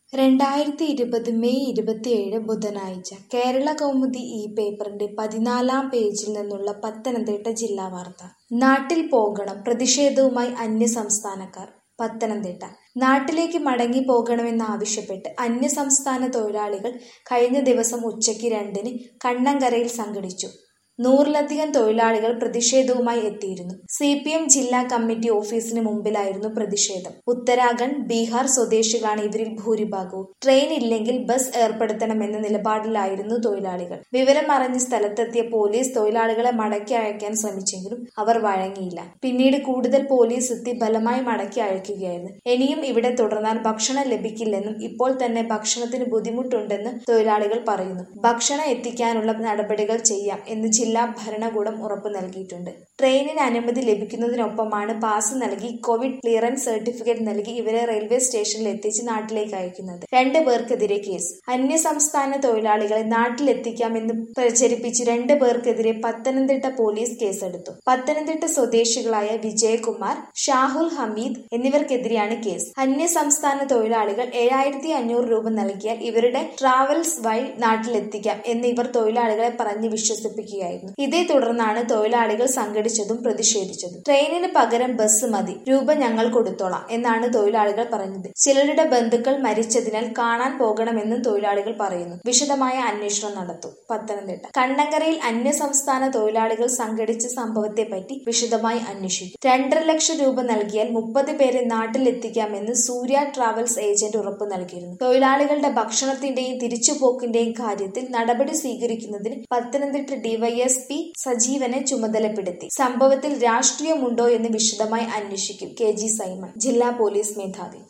രണ്ടായിരത്തി ഇരുപത് മെയ് ഇരുപത്തിയേഴ് ബുധനാഴ്ച കേരള കൗമുദി ഈ പേപ്പറിന്റെ പതിനാലാം പേജിൽ നിന്നുള്ള പത്തനംതിട്ട ജില്ലാ വാർത്ത നാട്ടിൽ പോകണം പ്രതിഷേധവുമായി അന്യസംസ്ഥാനക്കാർ പത്തനംതിട്ട നാട്ടിലേക്ക് മടങ്ങി പോകണമെന്നാവശ്യപ്പെട്ട് അന്യസംസ്ഥാന തൊഴിലാളികൾ കഴിഞ്ഞ ദിവസം ഉച്ചയ്ക്ക് രണ്ടിന് കണ്ണങ്കരയിൽ സംഘടിച്ചു നൂറിലധികം തൊഴിലാളികൾ പ്രതിഷേധവുമായി എത്തിയിരുന്നു സി പി എം ജില്ലാ കമ്മിറ്റി ഓഫീസിന് മുമ്പിലായിരുന്നു പ്രതിഷേധം ഉത്തരാഖണ്ഡ് ബീഹാർ സ്വദേശികളാണ് ഇവരിൽ ഭൂരിഭാഗവും ട്രെയിൻ ഇല്ലെങ്കിൽ ബസ് ഏർപ്പെടുത്തണമെന്ന നിലപാടിലായിരുന്നു തൊഴിലാളികൾ വിവരം അറിഞ്ഞ് സ്ഥലത്തെത്തിയ പോലീസ് തൊഴിലാളികളെ മടക്കി അയക്കാൻ ശ്രമിച്ചെങ്കിലും അവർ വഴങ്ങിയില്ല പിന്നീട് കൂടുതൽ പോലീസ് എത്തി ബലമായി മടക്കി അയക്കുകയായിരുന്നു ഇനിയും ഇവിടെ തുടർന്നാൽ ഭക്ഷണം ലഭിക്കില്ലെന്നും ഇപ്പോൾ തന്നെ ഭക്ഷണത്തിന് ബുദ്ധിമുട്ടുണ്ടെന്ന് തൊഴിലാളികൾ പറയുന്നു ഭക്ഷണം എത്തിക്കാനുള്ള നടപടികൾ ചെയ്യാം എന്ന് ജില്ലാ ഭരണകൂടം ഉറപ്പു നൽകിയിട്ടുണ്ട് ട്രെയിനിന് അനുമതി ലഭിക്കുന്നതിനൊപ്പമാണ് പാസ് നൽകി കോവിഡ് ക്ലിയറൻസ് സർട്ടിഫിക്കറ്റ് നൽകി ഇവരെ റെയിൽവേ സ്റ്റേഷനിൽ എത്തിച്ച് നാട്ടിലേക്ക് അയക്കുന്നത് രണ്ട് പേർക്കെതിരെ കേസ് അന്യസംസ്ഥാന തൊഴിലാളികളെ നാട്ടിലെത്തിക്കാമെന്ന് പ്രചരിപ്പിച്ച് രണ്ട് പേർക്കെതിരെ പത്തനംതിട്ട പോലീസ് കേസെടുത്തു പത്തനംതിട്ട സ്വദേശികളായ വിജയകുമാർ ഷാഹുൽ ഹമീദ് എന്നിവർക്കെതിരെയാണ് കേസ് അന്യസംസ്ഥാന തൊഴിലാളികൾ ഏഴായിരത്തി അഞ്ഞൂറ് രൂപ നൽകിയാൽ ഇവരുടെ ട്രാവൽസ് വഴി നാട്ടിലെത്തിക്കാം എന്ന് ഇവർ തൊഴിലാളികളെ പറഞ്ഞ് വിശ്വസിപ്പിക്കുകയായിരുന്നു ഇതേ തുടർന്നാണ് തൊഴിലാളികൾ സംഘടിച്ചതും പ്രതിഷേധിച്ചതും ട്രെയിനിന് പകരം ബസ് മതി രൂപ ഞങ്ങൾ കൊടുത്തോളാം എന്നാണ് തൊഴിലാളികൾ പറഞ്ഞത് ചിലരുടെ ബന്ധുക്കൾ മരിച്ചതിനാൽ കാണാൻ പോകണമെന്നും തൊഴിലാളികൾ പറയുന്നു വിശദമായ അന്വേഷണം നടത്തും പത്തനംതിട്ട കണ്ണങ്കരയിൽ അന്യസംസ്ഥാന തൊഴിലാളികൾ സംഘടിച്ച സംഭവത്തെപ്പറ്റി വിശദമായി അന്വേഷിക്കും രണ്ടര ലക്ഷം രൂപ നൽകിയാൽ മുപ്പത് പേരെ നാട്ടിലെത്തിക്കാമെന്ന് സൂര്യ ട്രാവൽസ് ഏജന്റ് ഉറപ്പു നൽകിയിരുന്നു തൊഴിലാളികളുടെ ഭക്ഷണത്തിന്റെയും തിരിച്ചുപോക്കിന്റെയും കാര്യത്തിൽ നടപടി സ്വീകരിക്കുന്നതിന് പത്തനംതിട്ട ഡിവൈഎസ്പി സജീവനെ ചുമതലപ്പെടുത്തി സംഭവത്തിൽ രാഷ്ട്രീയമുണ്ടോ എന്ന് വിശദമായി അന്വേഷിക്കും കെ ജി സൈമൺ ജില്ലാ പോലീസ് മേധാവി